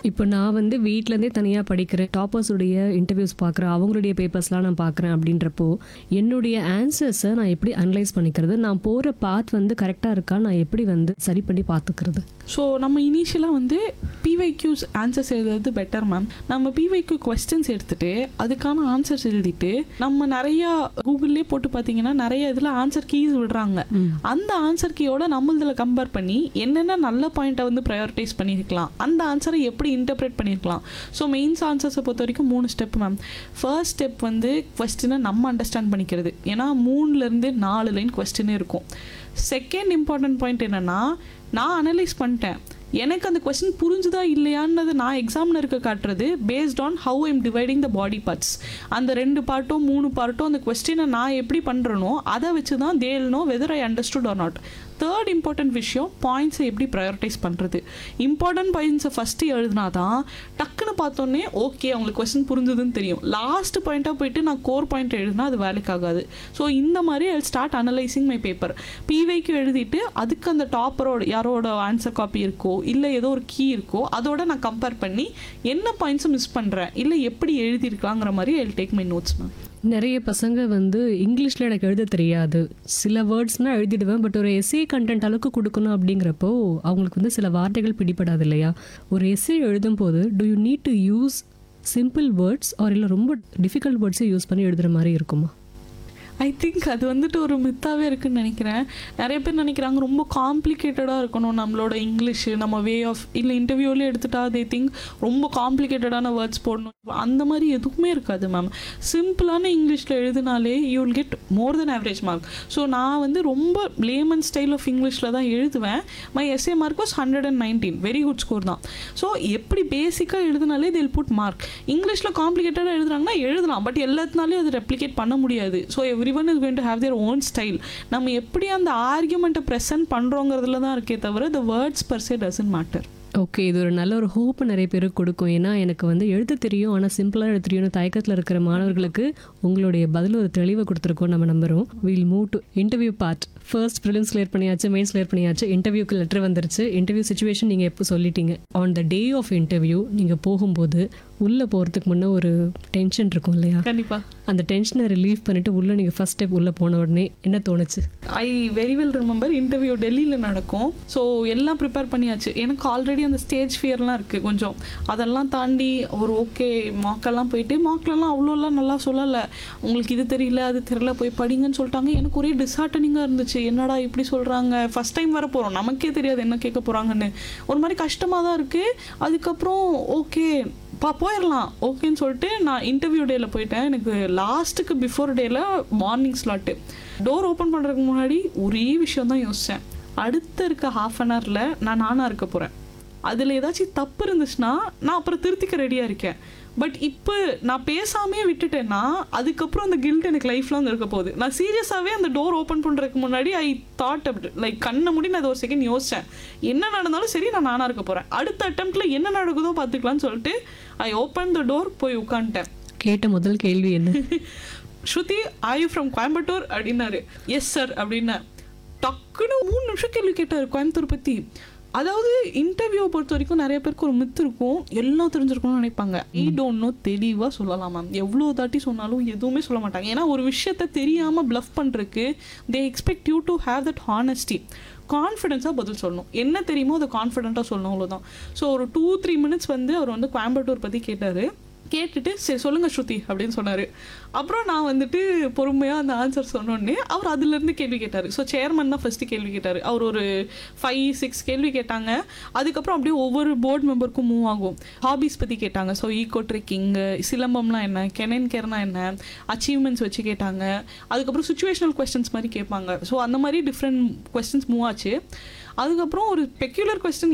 இப்போ நான் வந்து வீட்டிலேருந்தே தனியாக படிக்கிறேன் டாப்பர்ஸுடைய இன்டர்வியூஸ் பார்க்குறேன் அவங்களுடைய பேப்பர்ஸ்லாம் நான் பார்க்குறேன் அப்படின்றப்போ என்னுடைய ஆன்சர்ஸை நான் எப்படி அனலைஸ் பண்ணிக்கிறது நான் போகிற பாத் வந்து கரெக்டாக இருக்கா நான் எப்படி வந்து சரி பண்ணி பார்த்துக்கிறது ஸோ நம்ம இனிஷியலாக வந்து பிவைக்யூஸ் ஆன்சர்ஸ் எழுதுறது பெட்டர் மேம் நம்ம பிவைக்யூ கொஸ்டின்ஸ் எடுத்துட்டு அதுக்கான ஆன்சர்ஸ் எழுதிட்டு நம்ம நிறையா கூகுள்லேயே போட்டு பார்த்தீங்கன்னா நிறைய இதில் ஆன்சர் கீஸ் விடுறாங்க அந்த ஆன்சர் கீயோட நம்மளதில் கம்பேர் பண்ணி என்னென்ன நல்ல பாயிண்ட்டை வந்து ப்ரையாரிட்டைஸ் பண்ணியிருக்கலாம் அந்த ஆன்சரை எப்படி இன்டர்பிரேட் பண்ணியிருக்கலாம் ஸோ மெயின்ஸ் ஆன்சர்ஸை பொறுத்த வரைக்கும் மூணு ஸ்டெப் மேம் ஃபர்ஸ்ட் ஸ்டெப் வந்து கொஸ்டினை நம்ம அண்டர்ஸ்டாண்ட் பண்ணிக்கிறது ஏன்னா மூணுலேருந்து நாலு லைன் கொஸ்டினே இருக்கும் செகண்ட் இம்பார்ட்டன்ட் பாயிண்ட் என்னென்னா நான் அனலைஸ் பண்ணிட்டேன் எனக்கு அந்த கொஸ்டின் புரிஞ்சுதா இல்லையான்னது நான் எக்ஸாமினருக்கு காட்டுறது based on how I'm dividing the body parts அந்த ரெண்டு பார்ட்டோ மூணு பார்ட்டோ அந்த கொஸ்டினை நான் எப்படி பண்ணுறனோ அதை வச்சு தான் they'll know whether I understood or not third important விஷயம் பாயிண்ட்ஸை எப்படி ப்ரையாரிட்டைஸ் பண்ணுறது இம்பார்ட்டன்ட் பாயிண்ட்ஸை ஃபஸ்ட்டு எழுதினா தான் டக்குன்னு பார்த்தோன்னே ஓகே அவங்களுக்கு கொஸ்டின் புரிஞ்சுதுன்னு தெரியும் லாஸ்ட் பாயிண்ட்டாக போயிட்டு நான் கோர் பாயிண்ட் எழுதினா அது வேலைக்கு ஆகாது ஸோ இந்த மாதிரி I start analysing my paper பிவைக்கு எழுதிட்டு அதுக்கு அந்த டாப்பரோட யாரோட ஆன்சர் காப்பி இருக்கோ இல்லை ஏதோ ஒரு கீ இருக்கோ அதோட நான் கம்பேர் பண்ணி என்ன பாயிண்ட்ஸை மிஸ் பண்ணுறேன் இல்லை எப்படி எழுதியிருக்காங்கிற மாதிரி I take my notes ma'am நிறைய பசங்க வந்து இங்கிலீஷில் எனக்கு எழுத தெரியாது சில வேர்ட்ஸ்னால் எழுதிடுவேன் பட் ஒரு எஸ்ஏ கண்டென்ட் அளவுக்கு கொடுக்கணும் அப்படிங்கிறப்போ அவங்களுக்கு வந்து சில வார்த்தைகள் பிடிபடாது இல்லையா ஒரு எஸ்ஏ எழுதும் போது do you need to use simple words or இல்லை ரொம்ப டிஃபிகல்ட் வேர்ட்ஸை யூஸ் பண்ணி எழுதுகிற மாதிரி இருக்குமா ஐ திங்க் அது வந்துட்டு ஒரு மித்தாவே இருக்குன்னு நினைக்கிறேன் நிறைய பேர் நினைக்கிறாங்க ரொம்ப காம்ப்ளிகேட்டடாக இருக்கணும் நம்மளோட இங்கிலீஷு நம்ம வே ஆஃப் இல்லை இன்டர்வியூலேயே எடுத்துட்டா தே திங்க் ரொம்ப காம்ப்ளிகேட்டடான வேர்ட்ஸ் போடணும் அந்த மாதிரி எதுவுமே இருக்காது மேம் சிம்பிளான இங்கிலீஷில் எழுதினாலே you will get more then average mark so நான் வந்து ரொம்ப லேமன் ஸ்டைல் ஆஃப் இங்கிலீஷில் தான் எழுதுவேன் my SA mark was hundred and nineteen very good score தான் ஸோ எப்படி பேசிக்காக எழுதினாலே தில் புட் மார்க் இங்கிலீஷில் காம்ப்ளிகேட்டடாக எழுதுறாங்கன்னா எழுதலாம் பட் எல்லாத்தினாலையும் அதை ரெப்ளிகேட் பண்ண முடியாது so every one is going to have their own style நம்ம எப்படி அந்த ஆர்கியூமெண்ட்டை ப்ரெசென்ட் பண்ணுறோங்கிறதுல தான் இருக்கே தவிர the words per se doesn't matter okay இது ஒரு நல்ல ஒரு ஹோப் நிறைய பேருக்கு கொடுக்கும் ஏன்னா எனக்கு வந்து எழுத தெரியும் ஆனால் சிம்பிளாக எழுத தெரியும்னு தயக்கத்தில் இருக்கிற மாணவர்களுக்கு உங்களுடைய பதில் ஒரு தெளிவை கொடுத்துருக்கோம் நம்ம நம்புறோம் will move to interview part first prelims clear பண்ணியாச்சு மெயின்ஸ் கிளியர் பண்ணியாச்சு இன்டர்வியூக்கு லெட்டர் வந்துருச்சு இன்டர்வியூ சுச்சுவேஷன் நீங்கள் எப்போ சொல்லிட்டீங்க on the day of interview நீங்கள் போகும்போது உள்ளே போகிறதுக்கு முன்னே ஒரு டென்ஷன் இருக்கும் இல்லையா கண்டிப்பாக அந்த டென்ஷனை ரிலீவ் பண்ணிவிட்டு உள்ளே நீங்கள் ஃபஸ்ட் ஸ்டெப் உள்ளே போன உடனே என்ன தோணுச்சு I very well remember interview டெல்லியில் நடக்கும் ஸோ எல்லாம் ப்ரிப்பேர் பண்ணியாச்சு எனக்கு ஆல்ரெடி அந்த ஸ்டேஜ் ஃபியர்லாம் இருக்குது கொஞ்சம் அதெல்லாம் தாண்டி ஒரு ஓகே மாக்கெல்லாம் போயிட்டு மார்க்லலாம் அவ்வளோலாம் நல்லா சொல்லலை உங்களுக்கு இது தெரியல அது தெரியல போய் படிங்கன்னு சொல்லிட்டாங்க எனக்கு ஒரே டிஸ்ஹார்டனிங்காக இருந்துச்சு என்னடா இப்படி சொல்கிறாங்க ஃபஸ்ட் டைம் வர போகிறோம் நமக்கே தெரியாது என்ன கேட்க போகிறாங்கன்னு ஒரு மாதிரி கஷ்டமாக தான் இருக்குது அதுக்கப்புறம் ஓகே பா போயிடலாம் ஓகேன்னு சொல்லிட்டு நான் இன்டர்வியூ டேயில் போயிட்டேன் எனக்கு லாஸ்ட்டுக்கு பிஃபோர் டேயில் மார்னிங் ஸ்லாட்டு டோர் ஓப்பன் பண்ணுறதுக்கு முன்னாடி ஒரே விஷயம் தான் யோசித்தேன் அடுத்த இருக்க ஹாஃப் அன் ஹவரில் நான் நானாக இருக்க போகிறேன் அதில் ஏதாச்சும் தப்பு இருந்துச்சுன்னா நான் அப்புறம் திருத்திக்க ரெடியாக இருக்கேன் பட் இப்போ நான் பேசாமே விட்டுட்டேன்னா அதுக்கப்புறம் அந்த கில்ட் எனக்கு லைஃப் லாங் இருக்க போகுது நான் சீரியஸாகவே அந்த டோர் ஓப்பன் பண்ணுறதுக்கு முன்னாடி ஐ தாட் அப்படி லைக் கண்ணை மூடி நான் அதை ஒரு செகண்ட் யோசித்தேன் என்ன நடந்தாலும் சரி நான் நானாக இருக்க போகிறேன் அடுத்த அட்டம்ப்டில் என்ன நடக்குதோ பார்த்துக்கலாம்னு சொல்லிட்டு ஐ ஓப்பன் த டோர் போய் உட்காந்துட்டேன் கேட்ட முதல் கேள்வி என்ன Shruti are you from Coimbatore அப்படின்னாரு எஸ் சார் அப்படின்னேன் டக்குன்னு மூணு நிமிஷம் கேள்வி கேட்டார் கோயம்புத்தூர் பற்றி அதாவது இன்டர்வியூவை பொறுத்த வரைக்கும் நிறைய பேருக்கு ஒரு மித்து இருக்கும் எல்லாம் தெரிஞ்சிருக்கணும்னு நினைப்பாங்க ஈ டோன்ட் நோ தெளிவாக சொல்லலாம் மேம் எவ்வளோ தாட்டி சொன்னாலும் எதுவுமே சொல்ல மாட்டாங்க ஏன்னா ஒரு விஷயத்த தெரியாமல் ப்ளஃப் பண்ணுறதுக்கு they expect you to have that honesty கான்ஃபிடென்ஸாக பதில் சொல்லணும் என்ன தெரியுமோ அதை கான்ஃபிடென்ட்டாக சொல்லணும் அவ்வளோதான் ஸோ ஒரு டூ த்ரீ மினிட்ஸ் வந்து அவர் வந்து கோயம்புத்தூர் பற்றி கேட்டார் கேட்டுட்டு சரி சொல்லுங்கள் ஸ்ருதி அப்படின்னு சொன்னார் அப்புறம் நான் வந்துட்டு பொறுமையாக அந்த ஆன்சர் சொன்னோடனே அவர் அதுலேருந்து கேள்வி கேட்டார் ஸோ சேர்மன் தான் ஃபஸ்ட்டு கேள்வி கேட்டார் அவர் ஒரு ஃபைவ் சிக்ஸ் கேள்வி கேட்டாங்க அதுக்கப்புறம் அப்படியே ஒவ்வொரு போர்டு மெம்பருக்கும் மூவ் ஆகும் ஹாபீஸ் பற்றி கேட்டாங்க ஸோ ஈகோ ட்ரெக்கிங்கு சிலம்பம்னா என்ன கெனன் கேர்னா என்ன அச்சீவ்மெண்ட்ஸ் வச்சு கேட்டாங்க அதுக்கப்புறம் சுச்சுவேஷனல் கொஸ்டின்ஸ் மாதிரி கேட்பாங்க ஸோ அந்த மாதிரி டிஃப்ரெண்ட் கொஸ்டின்ஸ் மூவ் ஆச்சு அதுக்கப்புறம் ஒரு பெக்யூலர் கொஸ்டின்